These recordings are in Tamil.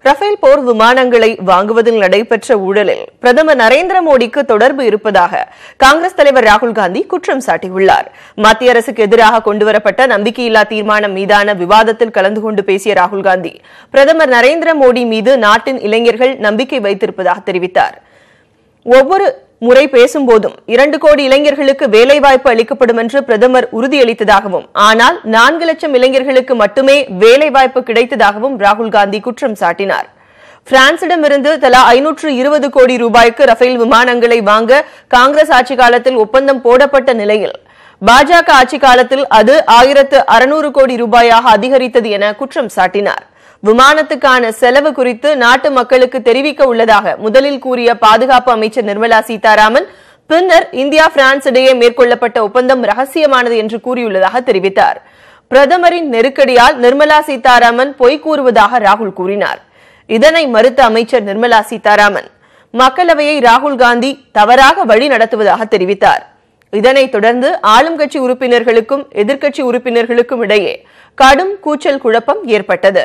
ரஃபேல் போர் விமானங்களை வாங்குவதில் நடைபெற்ற ஊழலில் பிரதமர் நரேந்திர மோடிக்கு தொடர்பு இருப்பதாக காங்கிரஸ் தலைவர் ராகுல் காந்தி குற்றம் சாட்டியுள்ளார் மத்திய அரசுக்கு எதிராக கொண்டுவரப்பட்ட நம்பிக்கையில்லா தீர்மானம் மீதான விவாதத்தில் கலந்து கொண்டு பேசிய ராகுல் காந்தி பிரதமர் நரேந்திர மோடி மீது நாட்டின் இளைஞர்கள் நம்பிக்கை வைத்திருப்பதாக தெரிவித்தார் ஒவ்வொரு முறை பேசும்போதும் இரண்டு கோடி இளைஞர்களுக்கு வேலைவாய்ப்பு அளிக்கப்படும் என்று பிரதமர் உறுதியளித்ததாகவும் ஆனால் நான்கு லட்சம் இளைஞர்களுக்கு மட்டுமே வேலைவாய்ப்பு கிடைத்ததாகவும் ராகுல் காந்தி குற்றம் சாட்டினார் பிரான்சிடமிருந்து தலா ஐநூற்று இருபது கோடி ரூபாய்க்கு ரஃபேல் விமானங்களை வாங்க காங்கிரஸ் ஆட்சி காலத்தில் ஒப்பந்தம் போடப்பட்ட நிலையில் பாஜக ஆட்சி காலத்தில் அது ஆயிரத்து அறுநூறு கோடி ரூபாயாக அதிகரித்தது என குற்றம் சாட்டினார் விமானத்துக்கான செலவு குறித்து நாட்டு மக்களுக்கு தெரிவிக்க உள்ளதாக முதலில் கூறிய பாதுகாப்பு அமைச்சர் நிர்மலா சீதாராமன் பின்னர் இந்தியா பிரான்ஸ் இடையே மேற்கொள்ளப்பட்ட ஒப்பந்தம் ரகசியமானது என்று கூறியுள்ளதாக தெரிவித்தார் பிரதமரின் நெருக்கடியால் நிர்மலா சீதாராமன் பொய் கூறுவதாக ராகுல் கூறினார் இதனை மறுத்த அமைச்சர் நிர்மலா சீதாராமன் மக்களவையை ராகுல் காந்தி தவறாக வழி நடத்துவதாக தெரிவித்தார் இதனைத் தொடர்ந்து ஆளும் கட்சி உறுப்பினர்களுக்கும் எதிர்க்கட்சி உறுப்பினர்களுக்கும் இடையே கடும் கூச்சல் குழப்பம் ஏற்பட்டது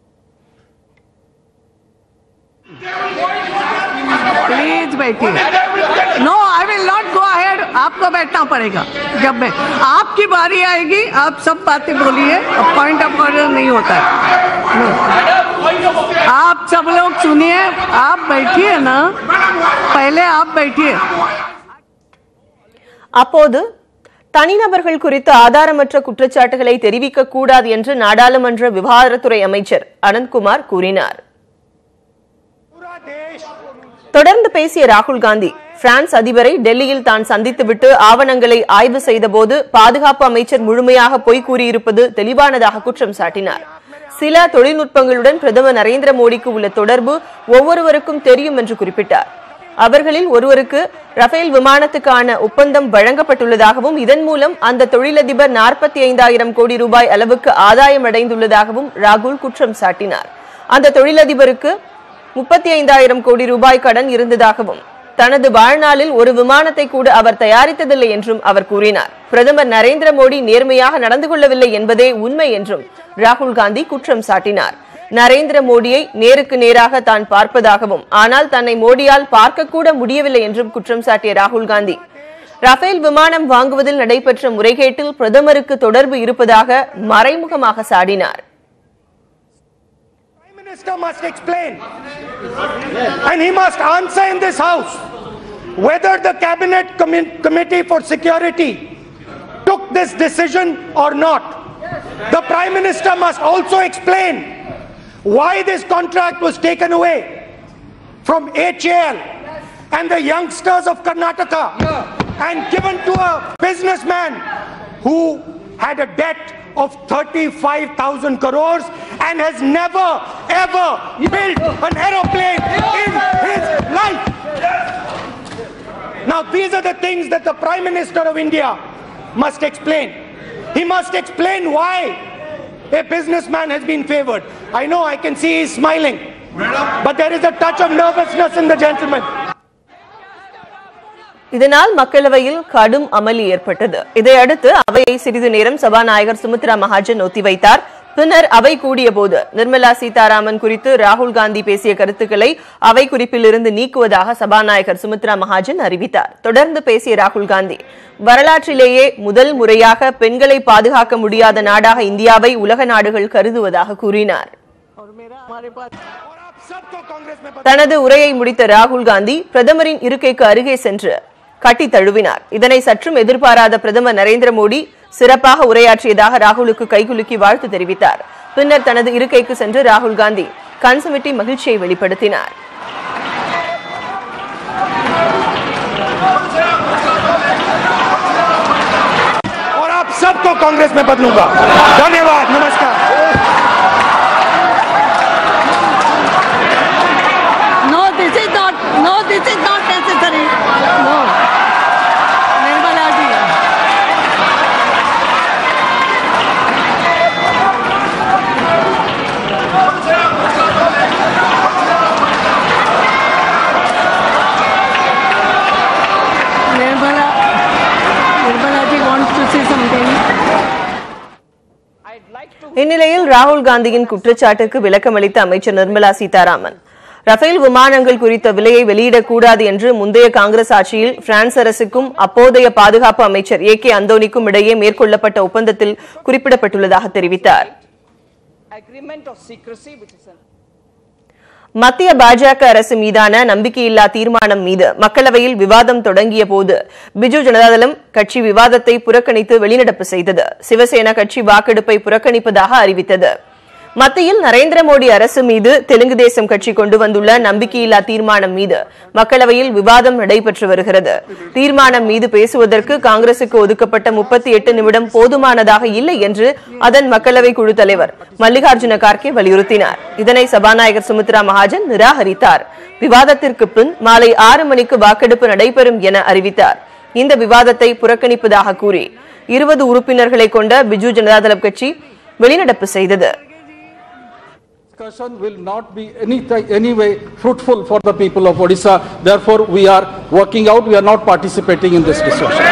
प्लीज बैठिए no I will not go ahead आपको बैठना पड़ेगा जब मैं आपकी बारी आएगी आप सब बातें बोलिए पॉइंट ऑफ ऑर्डर नहीं होता है No. आप सब लोग सुनिए आप बैठिए ना पहले आप बैठिए அப்போது தனிநபர்கள் குறித்து ஆதாரமற்ற குற்றச்சாட்டுகளை தெரிவிக்க கூடாது என்று நாடாளுமன்ற விவகாரத்துறை அமைச்சர் அனந்த்குமார் கூறினார் தொடர்ந்து பேசிய ராகுல் காந்தி பிரான்ஸ் அதிபரை டெல்லியில் தான் சந்தித்துவிட்டு ஆவணங்களை ஆய்வு செய்தபோது பாதுகாப்பு அமைச்சர் முழுமையாக பொய் கூறியிருப்பது தெளிவானதாக குற்றம் சாட்டினார் சில தொழில்நுட்பங்களுடன் பிரதமர் நரேந்திர மோடிக்கு உள்ள தொடர்பு ஒவ்வொருவருக்கும் தெரியும் என்று குறிப்பிட்டார் அவர்களில் ஒருவருக்கு ரஃபேல் விமானத்துக்கான ஒப்பந்தம் வழங்கப்பட்டுள்ளதாகவும் இதன் மூலம் அந்த தொழிலதிபர் நாற்பத்தி ஐந்தாயிரம் கோடி ரூபாய் அளவுக்கு ஆதாயம் அடைந்துள்ளதாகவும் ராகுல் குற்றம் சாட்டினார் அந்த தொழிலதிபருக்கு முப்பத்தி ஐந்தாயிரம் கோடி ரூபாய் கடன் இருந்ததாகவும் தனது வாழ்நாளில் ஒரு விமானத்தை கூட அவர் தயாரித்ததில்லை என்றும் அவர் கூறினார் பிரதமர் நரேந்திர மோடி நேர்மையாக நடந்து கொள்ளவில்லை என்பதே உண்மை என்றும் ராகுல் காந்தி குற்றம் சாட்டினார் நரேந்திர மோடியை நேருக்கு நேராக தான் பார்ப்பதாகவும் ஆனால் தன்னை மோடியால் பார்க்கக்கூட முடியவில்லை என்றும் குற்றம் சாட்டிய ராகுல் காந்தி ரஃபேல் விமானம் வாங்குவதில் நடைபெற்ற முறைகேட்டில் பிரதமருக்கு தொடர்பு இருப்பதாக மறைமுகமாக சாடினார் Prime Minister must explain. And he must answer in this House whether the Cabinet Commi- Committee for Security took this decision or not. The Prime Minister must also explain why this contract was taken away from HAL and the youngsters of Karnataka and given to a businessman who had a debt of 35,000 crores and has never ever built an aeroplane in his life. Now, these are the things that the Prime Minister of India must explain. He must explain why a businessman has been favored. I know I can see he's smiling, but there is a touch of nervousness in the gentleman. இதனால் மக்களவையில் கடும் அமளி ஏற்பட்டது இதையடுத்து அவையை சிறிது நேரம் சபாநாயகர் சுமித்ரா மகாஜன் ஒத்திவைத்தார் பின்னர் அவை கூடியபோது நிர்மலா சீதாராமன் குறித்து ராகுல் காந்தி பேசிய கருத்துக்களை அவை குறிப்பிலிருந்து நீக்குவதாக சபாநாயகர் சுமித்ரா மகாஜன் அறிவித்தார் தொடர்ந்து பேசிய ராகுல் காந்தி வரலாற்றிலேயே முதல் முறையாக பெண்களை பாதுகாக்க முடியாத நாடாக இந்தியாவை உலக நாடுகள் கருதுவதாக கூறினார் और मेरा हमारे पास और आप सबको कांग्रेस में தனது உரையை முடித்த ராகுல் காந்தி பிரதமரின் இருக்கைக்கு அருகே சென்று கட்டி தழுவினார் இதனை சற்றும் எதிர்பாராத பிரதமர் நரேந்திர மோடி சிறப்பாக உரையாற்றியதாக ராகுலுக்கு கைகுலுக்கி வாழ்த்து தெரிவித்தார் பின்னர் தனது இருக்கைக்கு சென்று ராகுல் காந்தி கன்சமிட்டி மகிழ்ச்சியை வெளிப்படுத்தினார் और आप सबको कांग्रेस में बदलूंगा धन्यवाद नमस्कार no this is not no this is not necessary no Nirmala ji Nirmala Nirmala ji wants to say something இந்நிலையில் ராகுல் காந்தியின் குற்றச்சாட்டுக்கு விளக்கமளித்த அமைச்சர் நிர்மலா சீதாராமன் ரஃபேல் விமானங்கள் குறித்த விலையை வெளியிடக்கூடாது என்று முந்தைய காங்கிரஸ் ஆட்சியில் பிரான்ஸ் அரசுக்கும் அப்போதைய பாதுகாப்பு அமைச்சர் ஏ கே அந்தோனிக்கும் இடையே மேற்கொள்ளப்பட்ட ஒப்பந்தத்தில் குறிப்பிடப்பட்டுள்ளதாக தெரிவித்தார் agreement of secrecy, which is an மத்திய பாஜக அரசு மீதான நம்பிக்கையில்லா தீர்மானம் மீது மக்களவையில் விவாதம் தொடங்கிய போது பிஜு ஜனதாதளம் கட்சி விவாதத்தை புறக்கணித்து வெளிநடப்பு செய்தது சிவசேனா கட்சி வாக்கெடுப்பை புறக்கணிப்பதாக அறிவித்தது மத்தியில் நரேந்திர மோடி அரசு மீது தெலுங்கு தேசம் கட்சி கொண்டு வந்துள்ள நம்பிக்கையில்லா தீர்மானம் மீது மக்களவையில் விவாதம் நடைபெற்று வருகிறது தீர்மானம் மீது பேசுவதற்கு காங்கிரசுக்கு ஒதுக்கப்பட்ட முப்பத்தி எட்டு நிமிடம் போதுமானதாக இல்லை என்று அதன் மக்களவை குழு தலைவர் மல்லிகார்ஜுன கார்கே வலியுறுத்தினார் இதனை சபாநாயகர் சுமித்ரா மகாஜன் நிராகரித்தார் விவாதத்திற்கு பின் மாலை ஆறு மணிக்கு வாக்கெடுப்பு நடைபெறும் என அறிவித்தார் இந்த விவாதத்தை புறக்கணிப்பதாக கூறி இருபது உறுப்பினர்களை கொண்ட பிஜு ஜனதாதளம் கட்சி வெளிநடப்பு செய்தது discussion will not be any, any way fruitful for the people of Odisha. Therefore, we are working out, we are not participating in this discussion.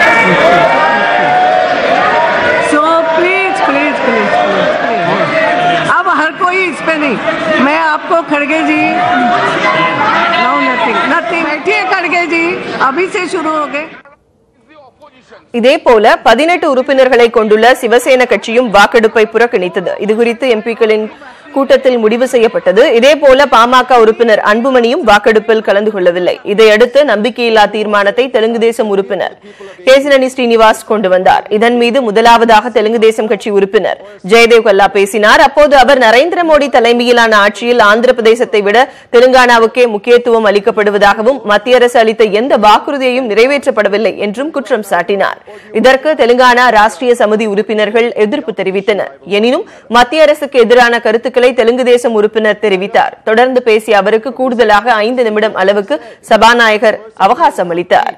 So please please please please अब हर कोई इस पे नहीं मैं आपको खड़गे जी नो नथिंग नथिंग बैठिए खड़गे जी अभी से शुरू हो गए இதேபோல பதினெட்டு உறுப்பினர்களை கொண்டுள்ள சிவசேன கட்சியும் வாக்கெடுப்பை புறக்கணித்தது இதுகுறித்து எம்பிக்களின் கூட்டத்தில் முடிவு செய்யப்பட்டது இதேபோல பாமக உறுப்பினர் அன்புமணியும் வாக்கெடுப்பில் கலந்து கொள்ளவில்லை இதையடுத்து நம்பிக்கையில்லா தீர்மானத்தை தெலுங்கு தேசம் உறுப்பினர் கேசினி ஸ்ரீனிவாஸ் கொண்டு வந்தார் இதன் மீது முதலாவதாக தெலுங்கு தேசம் கட்சி உறுப்பினர் ஜெயதேவ் கல்லா பேசினார் அப்போது அவர் நரேந்திர மோடி தலைமையிலான ஆட்சியில் ஆந்திர பிரதேசத்தை விட தெலுங்கானாவுக்கே முக்கியத்துவம் அளிக்கப்படுவதாகவும் மத்திய அரசு அளித்த எந்த வாக்குறுதியையும் நிறைவேற்றப்படவில்லை என்றும் குற்றம் சாட்டினார் இதற்கு தெலுங்கானா ராஷ்டிரிய சமிதி உறுப்பினர்கள் எதிர்ப்பு தெரிவித்தனர் எனினும் மத்திய அரசுக்கு எதிரான கருத்துக்களை தெலுங்கு தேசம் உறுப்பினர் தெரிவித்தார் தொடர்ந்து பேசிய அவருக்கு கூடுதலாக ஐந்து நிமிடம் அளவுக்கு சபாநாயகர் அவகாசம் அளித்தார்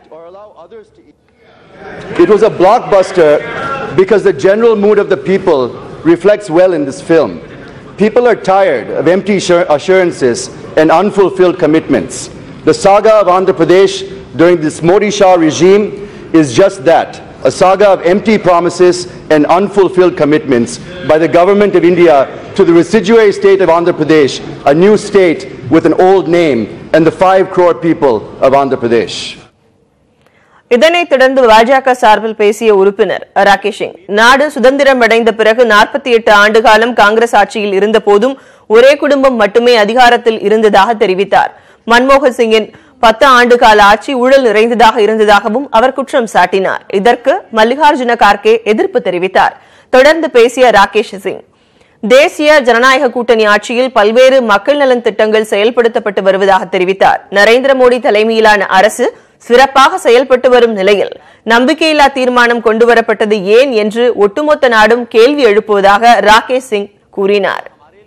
It was a blockbuster because the general mood of the people reflects well in this film. People are tired of empty assur- assurances and unfulfilled commitments. The saga of Andhra Pradesh during this Modi Shah regime is just that a saga of empty promises and unfulfilled commitments by the government of India to the residuary state of Andhra Pradesh, a new state with an old name, and the 5 crore people of Andhra Pradesh. இதனைத் தொடர்ந்து பாஜக சார்பில் பேசிய உறுப்பினர் ராகேஷ் சிங் நாடு சுதந்திரம் அடைந்த பிறகு நாற்பத்தி எட்டு ஆண்டு காலம் காங்கிரஸ் ஆட்சியில் இருந்த போதும் ஒரே குடும்பம் மட்டுமே அதிகாரத்தில் இருந்ததாக தெரிவித்தார் மன்மோகன் சிங்கின் பத்து ஆண்டு கால ஆட்சி ஊழல் நிறைந்ததாக இருந்ததாகவும் அவர் குற்றம் சாட்டினார் இதற்கு மல்லிகார்ஜுன கார்கே எதிர்ப்பு தெரிவித்தார் தொடர்ந்து பேசிய ராகேஷ் சிங் தேசிய ஜனநாயக கூட்டணி ஆட்சியில் பல்வேறு மக்கள் நலன் திட்டங்கள் செயல்படுத்தப்பட்டு வருவதாக தெரிவித்தார் நரேந்திர மோடி தலைமையிலான அரசு சிறப்பாக செயல்பட்டு வரும் நிலையில் நம்பிக்கையில்லா தீர்மானம் கொண்டுவரப்பட்டது ஏன் என்று ஒட்டுமொத்த நாடும் கேள்வி எழுப்புவதாக ராகேஷ் சிங் கூறினார்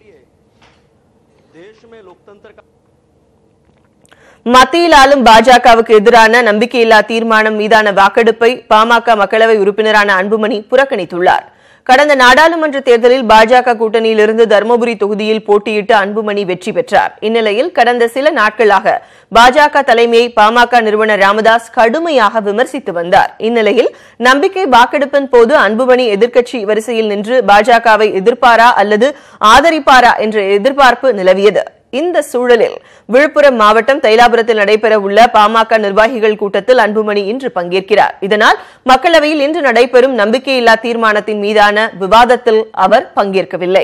மத்தியில் ஆளும் பாஜகவுக்கு எதிரான நம்பிக்கையில்லா தீர்மானம் மீதான வாக்கெடுப்பை பாமக மக்களவை உறுப்பினரான அன்புமணி புறக்கணித்துள்ளார் கடந்த நாடாளுமன்ற தேர்தலில் பாஜக கூட்டணியிலிருந்து தருமபுரி தொகுதியில் போட்டியிட்டு அன்புமணி வெற்றி பெற்றார் இந்நிலையில் கடந்த சில நாட்களாக பாஜக தலைமையை பாமக நிறுவனர் ராமதாஸ் கடுமையாக விமர்சித்து வந்தார் இந்நிலையில் நம்பிக்கை வாக்கெடுப்பின் போது அன்புமணி எதிர்க்கட்சி வரிசையில் நின்று பாஜகவை எதிர்ப்பாரா அல்லது ஆதரிப்பாரா என்ற எதிர்பார்ப்பு நிலவியது இந்த சூழலில் விழுப்புரம் மாவட்டம் தைலாபுரத்தில் நடைபெற உள்ள பாமக நிர்வாகிகள் கூட்டத்தில் அன்புமணி இன்று பங்கேற்கிறார் இதனால் மக்களவையில் இன்று நடைபெறும் நம்பிக்கையில்லா தீர்மானத்தின் மீதான விவாதத்தில் அவர் பங்கேற்கவில்லை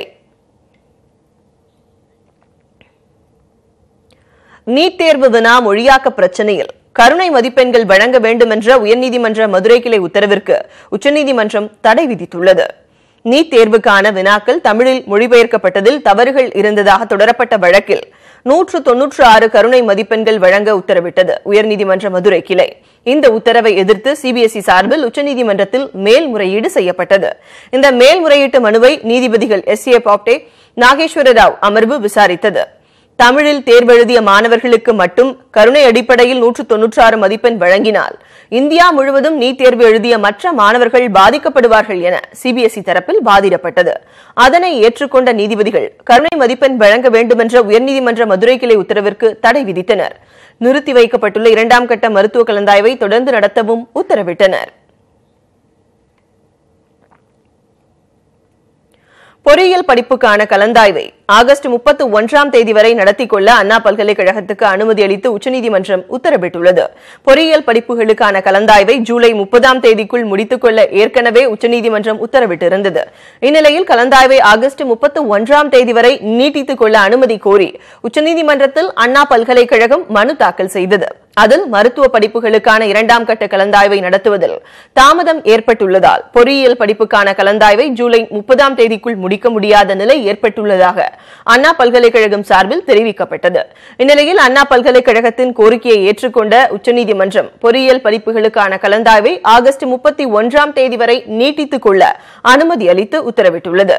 நீட் தேர்வு வினா மொழியாக்க பிரச்சனையில் கருணை மதிப்பெண்கள் வழங்க வேண்டும் என்ற உயர்நீதிமன்ற மதுரை கிளை உத்தரவிற்கு உச்சநீதிமன்றம் தடை விதித்துள்ளது நீட் தேர்வுக்கான வினாக்கள் தமிழில் மொழிபெயர்க்கப்பட்டதில் தவறுகள் இருந்ததாக தொடரப்பட்ட வழக்கில் நூற்று தொன்னூற்று ஆறு கருணை மதிப்பெண்கள் வழங்க உத்தரவிட்டது உயர்நீதிமன்ற மதுரை கிளை இந்த உத்தரவை எதிர்த்து சிபிஎஸ்இ சார்பில் உச்சநீதிமன்றத்தில் மேல்முறையீடு செய்யப்பட்டது இந்த மேல்முறையீட்டு மனுவை நீதிபதிகள் எஸ் ஏ பாப்டே நாகேஸ்வர ராவ் அமர்வு விசாரித்தது தமிழில் தேர்வெழுதிய மாணவர்களுக்கு மட்டும் கருணை அடிப்படையில் நூற்று தொன்னூற்று ஆறு மதிப்பெண் வழங்கினால் இந்தியா முழுவதும் நீட் தேர்வு எழுதிய மற்ற மாணவர்கள் பாதிக்கப்படுவார்கள் என சிபிஎஸ்இ தரப்பில் வாதிடப்பட்டது அதனை ஏற்றுக்கொண்ட நீதிபதிகள் கருணை மதிப்பெண் வழங்க வேண்டுமென்ற உயர்நீதிமன்ற மதுரை கிளை உத்தரவிற்கு தடை விதித்தனர் நிறுத்தி வைக்கப்பட்டுள்ள இரண்டாம் கட்ட மருத்துவ கலந்தாய்வை தொடர்ந்து நடத்தவும் உத்தரவிட்டனர் பொறியியல் படிப்புக்கான கலந்தாய்வை ஆகஸ்ட் முப்பத்து ஒன்றாம் தேதி வரை நடத்திக் கொள்ள அண்ணா பல்கலைக்கழகத்துக்கு அனுமதி அளித்து உச்சநீதிமன்றம் உத்தரவிட்டுள்ளது பொறியியல் படிப்புகளுக்கான கலந்தாய்வை ஜூலை முப்பதாம் தேதிக்குள் முடித்துக் கொள்ள ஏற்கனவே உச்சநீதிமன்றம் உத்தரவிட்டிருந்தது இந்நிலையில் கலந்தாய்வை ஆகஸ்ட் முப்பத்து ஒன்றாம் தேதி வரை நீட்டித்துக் கொள்ள அனுமதி கோரி உச்சநீதிமன்றத்தில் அண்ணா பல்கலைக்கழகம் மனு தாக்கல் செய்தது அதில் மருத்துவ படிப்புகளுக்கான இரண்டாம் கட்ட கலந்தாய்வை நடத்துவதில் தாமதம் ஏற்பட்டுள்ளதால் பொறியியல் படிப்புக்கான கலந்தாய்வை ஜூலை முப்பதாம் தேதிக்குள் முடிக்க முடியாத நிலை ஏற்பட்டுள்ளதாக அண்ணா பல்கலைக்கழகம் சார்பில் தெரிவிக்கப்பட்டது இந்நிலையில் அண்ணா பல்கலைக்கழகத்தின் கோரிக்கையை ஏற்றுக்கொண்ட உச்சநீதிமன்றம் பொறியியல் படிப்புகளுக்கான கலந்தாய்வை ஆகஸ்ட் முப்பத்தி ஒன்றாம் தேதி வரை நீட்டித்துக் கொள்ள அனுமதி அளித்து உத்தரவிட்டுள்ளது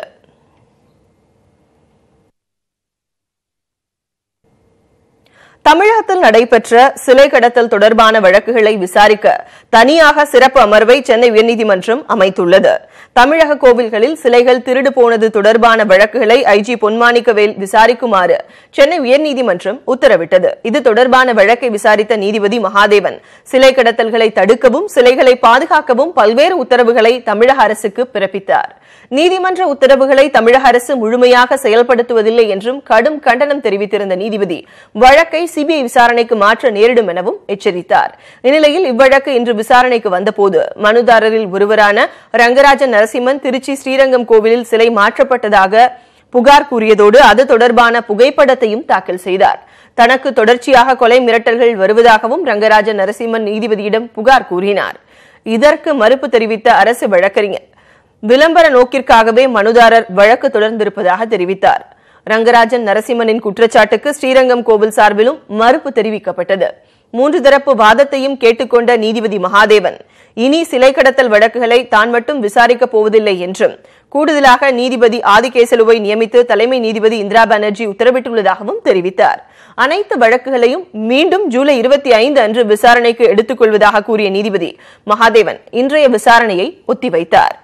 தமிழகத்தில் நடைபெற்ற சிலை கடத்தல் தொடர்பான வழக்குகளை விசாரிக்க தனியாக சிறப்பு அமர்வை சென்னை உயர்நீதிமன்றம் அமைத்துள்ளது தமிழக கோவில்களில் சிலைகள் திருடு போனது தொடர்பான வழக்குகளை ஐஜி பொன்மாணிக்கவேல் விசாரிக்குமாறு சென்னை உயர்நீதிமன்றம் உத்தரவிட்டது இது தொடர்பான வழக்கை விசாரித்த நீதிபதி மகாதேவன் சிலை கடத்தல்களை தடுக்கவும் சிலைகளை பாதுகாக்கவும் பல்வேறு உத்தரவுகளை தமிழக அரசுக்கு பிறப்பித்தார் நீதிமன்ற உத்தரவுகளை தமிழக அரசு முழுமையாக செயல்படுத்துவதில்லை என்றும் கடும் கண்டனம் தெரிவித்திருந்த நீதிபதி வழக்கை சிபிஐ விசாரணைக்கு மாற்ற நேரிடும் எனவும் எச்சரித்தார் இந்நிலையில் இவ்வழக்கு இன்று விசாரணைக்கு வந்தபோது மனுதாரரில் ஒருவரான ரங்கராஜன் நரசிம்மன் திருச்சி ஸ்ரீரங்கம் கோவிலில் சிலை மாற்றப்பட்டதாக புகார் கூறியதோடு அது தொடர்பான புகைப்படத்தையும் தாக்கல் செய்தார் தனக்கு தொடர்ச்சியாக கொலை மிரட்டல்கள் வருவதாகவும் ரங்கராஜன் நரசிம்மன் நீதிபதியிடம் புகார் கூறினார் இதற்கு மறுப்பு தெரிவித்த அரசு வழக்கறிஞர் விளம்பர நோக்கிற்காகவே மனுதாரர் வழக்கு தொடர்ந்திருப்பதாக தெரிவித்தார் ரங்கராஜன் நரசிம்மனின் குற்றச்சாட்டுக்கு ஸ்ரீரங்கம் கோவில் சார்பிலும் மறுப்பு தெரிவிக்கப்பட்டது மூன்று தரப்பு வாதத்தையும் கேட்டுக்கொண்ட நீதிபதி மகாதேவன் இனி சிலை கடத்தல் வழக்குகளை தான் மட்டும் விசாரிக்கப் போவதில்லை என்றும் கூடுதலாக நீதிபதி ஆதிகேசலுவை நியமித்து தலைமை நீதிபதி இந்திரா பானர்ஜி உத்தரவிட்டுள்ளதாகவும் தெரிவித்தார் அனைத்து வழக்குகளையும் மீண்டும் ஜூலை இருபத்தி ஐந்து அன்று விசாரணைக்கு எடுத்துக் கொள்வதாக கூறிய நீதிபதி மகாதேவன் இன்றைய விசாரணையை ஒத்திவைத்தார்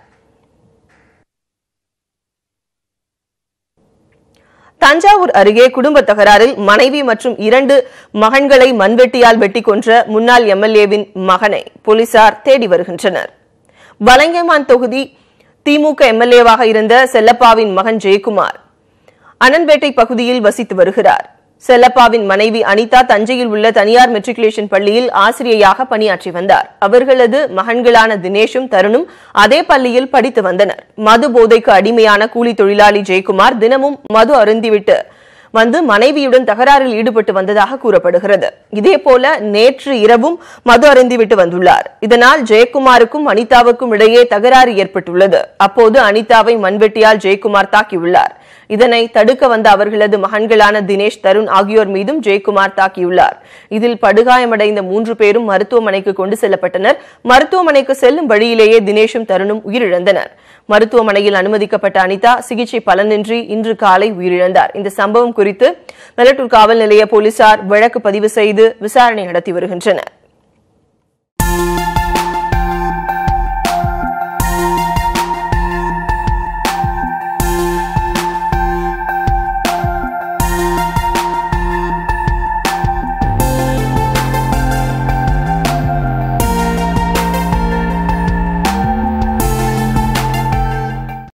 தஞ்சாவூர் அருகே குடும்ப தகராறில் மனைவி மற்றும் இரண்டு மகன்களை மண்வெட்டியால் வெட்டி கொன்ற முன்னாள் எம்எல்ஏவின் மகனை போலீசார் தேடி வருகின்றனர் வலங்கைமான் தொகுதி திமுக எம்எல்ஏவாக இருந்த செல்லப்பாவின் மகன் ஜெயக்குமார் அனன்பேட்டை பகுதியில் வசித்து வருகிறார் செல்லப்பாவின் மனைவி அனிதா தஞ்சையில் உள்ள தனியார் மெட்ரிகுலேஷன் பள்ளியில் ஆசிரியையாக பணியாற்றி வந்தார் அவர்களது மகன்களான தினேஷும் தருணும் அதே பள்ளியில் படித்து வந்தனர் மது போதைக்கு அடிமையான கூலி தொழிலாளி ஜெயக்குமார் தினமும் மது அருந்திவிட்டு வந்து மனைவியுடன் தகராறில் ஈடுபட்டு வந்ததாக கூறப்படுகிறது இதேபோல நேற்று இரவும் மது அருந்திவிட்டு வந்துள்ளார் இதனால் ஜெயக்குமாருக்கும் அனிதாவுக்கும் இடையே தகராறு ஏற்பட்டுள்ளது அப்போது அனிதாவை மண்வெட்டியால் ஜெயக்குமார் தாக்கியுள்ளார் இதனை தடுக்க வந்த அவர்களது மகன்களான தினேஷ் தருண் ஆகியோர் மீதும் ஜெயக்குமார் தாக்கியுள்ளார் இதில் படுகாயமடைந்த மூன்று பேரும் மருத்துவமனைக்கு கொண்டு செல்லப்பட்டனர் மருத்துவமனைக்கு செல்லும் வழியிலேயே தினேஷும் தருணும் உயிரிழந்தனர் மருத்துவமனையில் அனுமதிக்கப்பட்ட அனிதா சிகிச்சை பலனின்றி இன்று காலை உயிரிழந்தார் இந்த சம்பவம் குறித்து மெலட்டூர் காவல் நிலைய போலீசார் வழக்கு பதிவு செய்து விசாரணை நடத்தி வருகின்றனர்